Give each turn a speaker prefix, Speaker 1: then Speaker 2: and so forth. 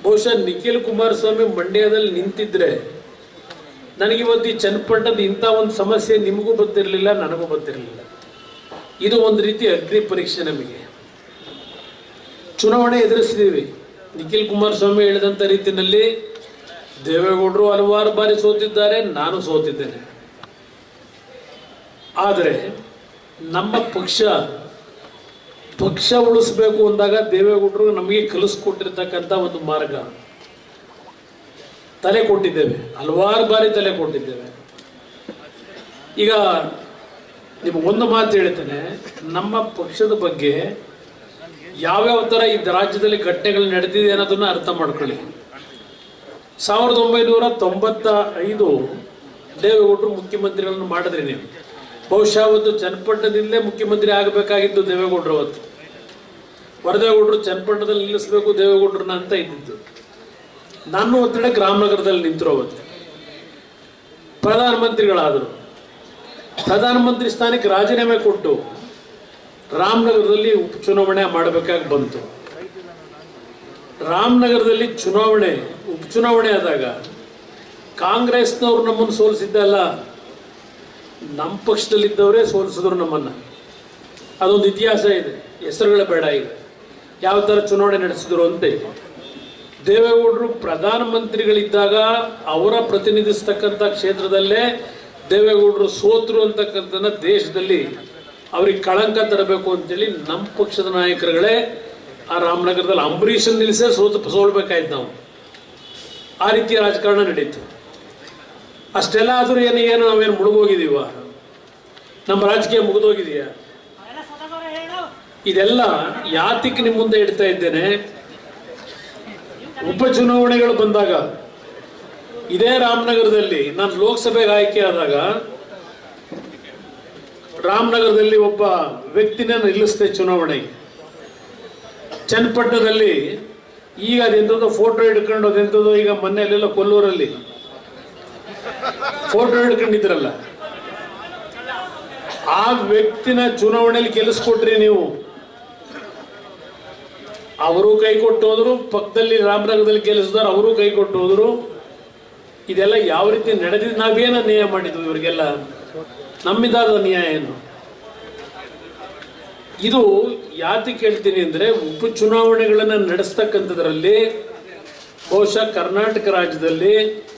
Speaker 1: ಬಹುಶಃ ನಿಖಿಲ್ ಕುಮಾರಸ್ವಾಮಿ ಮಂಡ್ಯದಲ್ಲಿ ನಿಂತಿದ್ರೆ ನನಗಿವತ್ತು ಈ ಚನ್ನಪಟ್ಟಣದ ಇಂಥ ಒಂದು ಸಮಸ್ಯೆ ನಿಮಗೂ ಗೊತ್ತಿರಲಿಲ್ಲ ನನಗೂ ಗೊತ್ತಿರಲಿಲ್ಲ ಇದು ಒಂದು ರೀತಿ ಅಗ್ನಿ ಪರೀಕ್ಷೆ ನಮಗೆ ಚುನಾವಣೆ ಎದುರಿಸಿದ್ದೀವಿ ನಿಖಿಲ್ ಕುಮಾರಸ್ವಾಮಿ ಹೇಳಿದಂಥ ರೀತಿಯಲ್ಲಿ ದೇವೇಗೌಡರು ಹಲವಾರು ಬಾರಿ ಸೋತಿದ್ದಾರೆ ನಾನು ಸೋತಿದ್ದೇನೆ ಆದರೆ ನಮ್ಮ ಪಕ್ಷ ಪಕ್ಷ ಉಳಿಸ್ಬೇಕು ಅಂದಾಗ ದೇವೇಗೌಡರು ನಮಗೆ ಕಲಿಸ್ಕೊಟ್ಟಿರ್ತಕ್ಕಂಥ ಒಂದು ಮಾರ್ಗ ತಲೆ ಕೊಟ್ಟಿದ್ದೇವೆ ಹಲವಾರು ಬಾರಿ ತಲೆ ಕೊಟ್ಟಿದ್ದೇವೆ ಈಗ ನಿಮಗೆ ಒಂದು ಮಾತು ಹೇಳ್ತೇನೆ ನಮ್ಮ ಪಕ್ಷದ ಬಗ್ಗೆ ಯಾವ್ಯಾವ ಥರ ಈ ರಾಜ್ಯದಲ್ಲಿ ಘಟನೆಗಳು ನಡೆದಿದೆ ಅನ್ನೋದನ್ನ ಅರ್ಥ ಮಾಡ್ಕೊಳ್ಳಿ ಸಾವಿರದ ಒಂಬೈನೂರ ತೊಂಬತ್ತ ಐದು ದೇವೇಗೌಡರು ಮುಖ್ಯಮಂತ್ರಿಗಳನ್ನು ಮಾಡಿದ್ರಿ ನೀವು ಬಹುಶಃ ಅವತ್ತು ಚನ್ನಪಟ್ಟಣದಿಂದಲೇ ಮುಖ್ಯಮಂತ್ರಿ ಆಗಬೇಕಾಗಿದ್ದು ದೇವೇಗೌಡರು ಅವತ್ತು ವರದೇಗೌಡರು ಚನ್ನಪಟ್ಟಣದಲ್ಲಿ ನಿಲ್ಲಿಸಬೇಕು ದೇವೇಗೌಡರನ್ನ ಅಂತ ಇದ್ದಿದ್ದು ನಾನು ಒತ್ತಡಕ್ಕೆ ರಾಮನಗರದಲ್ಲಿ ನಿಂತರು ಅವತ್ತು ಪ್ರಧಾನಮಂತ್ರಿಗಳಾದರು ಪ್ರಧಾನಮಂತ್ರಿ ಸ್ಥಾನಕ್ಕೆ ರಾಜೀನಾಮೆ ಕೊಟ್ಟು ರಾಮನಗರದಲ್ಲಿ ಉಪಚುನಾವಣೆ ಮಾಡಬೇಕಾಗಿ ಬಂತು ರಾಮನಗರದಲ್ಲಿ ಚುನಾವಣೆ ಉಪಚುನಾವಣೆ ಆದಾಗ ಕಾಂಗ್ರೆಸ್ನವ್ರು ನಮ್ಮನ್ನು ಸೋಲಿಸಿದ್ದಲ್ಲ ನಮ್ಮ ಪಕ್ಷದಲ್ಲಿದ್ದವರೇ ಸೋಲಿಸಿದ್ರು ನಮ್ಮನ್ನ ಅದೊಂದು ಇತಿಹಾಸ ಇದೆ ಹೆಸರುಗಳ ಬೇಡ ಈಗ ಯಾವ ಥರ ಚುನಾವಣೆ ನಡೆಸಿದ್ರು ಅಂತ ಇದೆ ದೇವೇಗೌಡರು ಪ್ರಧಾನಮಂತ್ರಿಗಳಿದ್ದಾಗ ಅವರ ಪ್ರತಿನಿಧಿಸ್ತಕ್ಕಂಥ ಕ್ಷೇತ್ರದಲ್ಲೇ ದೇವೇಗೌಡರು ಸೋತರು ಅಂತಕ್ಕಂಥದ್ದನ್ನ ದೇಶದಲ್ಲಿ ಅವ್ರಿಗೆ ಕಳಂಕ ತರಬೇಕು ಅಂತೇಳಿ ನಮ್ಮ ಪಕ್ಷದ ನಾಯಕರುಗಳೇ ಆ ರಾಮನಗರದಲ್ಲಿ ಅಂಬರೀಷನ್ ನಿಲ್ಲಿಸೇ ಸೋತು ಸೋಲ್ಬೇಕಾಯ್ತು ನಾವು ಆ ರೀತಿಯ ರಾಜಕಾರಣ ನಡೀತು ಅಷ್ಟೆಲ್ಲ ಆದರೂ ಏನು ಏನು ನಾವೇನು ಮುಳುಗೋಗಿದೀವ ನಮ್ಮ ರಾಜಕೀಯ ಮುಗಿದೋಗಿದೆಯಾ ಇದೆಲ್ಲ ಯಾತಿಗೆ ನಿಮ್ಮ ಮುಂದೆ ಇಡ್ತಾ ಇದ್ದೇನೆ ಉಪಚುನಾವಣೆಗಳು ಬಂದಾಗ ಇದೇ ರಾಮನಗರದಲ್ಲಿ ನಾನು ಲೋಕಸಭೆಗೆ ಆಯ್ಕೆ ಆದಾಗ ರಾಮನಗರದಲ್ಲಿ ಒಬ್ಬ ವ್ಯಕ್ತಿನ ನಿಲ್ಲಿಸ್ತೆ ಚುನಾವಣೆಗೆ ಚನ್ನಪಟ್ಟಣದಲ್ಲಿ ಈಗ ಅದೆಂಥದ್ದು ಫೋಟೋ ಹಿಡ್ಕೊಂಡು ಅದೆಂಥದ್ದು ಈಗ ಮೊನ್ನೆಯಲ್ಲೆಲ್ಲ ಕೊಲ್ಲೂರಲ್ಲಿ ಫೋಟೋ ಹಿಡ್ಕೊಂಡಿದ್ರಲ್ಲ ಆ ವ್ಯಕ್ತಿನ ಚುನಾವಣೆಯಲ್ಲಿ ಗೆಲ್ಲಿಸ್ಕೊಟ್ರಿ ನೀವು ಅವರು ಕೈ ಕೊಟ್ಟು ಹೋದ್ರು ಪಕ್ಕದಲ್ಲಿ ರಾಮನಗರದಲ್ಲಿ ಗೆಲ್ಲಿಸಿದಾರೆ ಅವರು ಕೈ ಕೊಟ್ಟು ಹೋದ್ರು ಇದೆಲ್ಲ ಯಾವ ರೀತಿ ನಡೆದಿದ್ದು ನಾವೇನ ಅನ್ಯಾಯ ಮಾಡಿದ್ವು ಇವರಿಗೆಲ್ಲ ನಮ್ಮಿದಾದ ಅನ್ಯಾಯ ಏನು ಇದು ಯಾತಕ್ಕೆ ಹೇಳ್ತೀನಿ ಅಂದ್ರೆ ಉಪಚುನಾವಣೆಗಳನ್ನು ನಡೆಸ್ತಕ್ಕಂಥದ್ರಲ್ಲಿ ಬಹುಶಃ ಕರ್ನಾಟಕ ರಾಜ್ಯದಲ್ಲಿ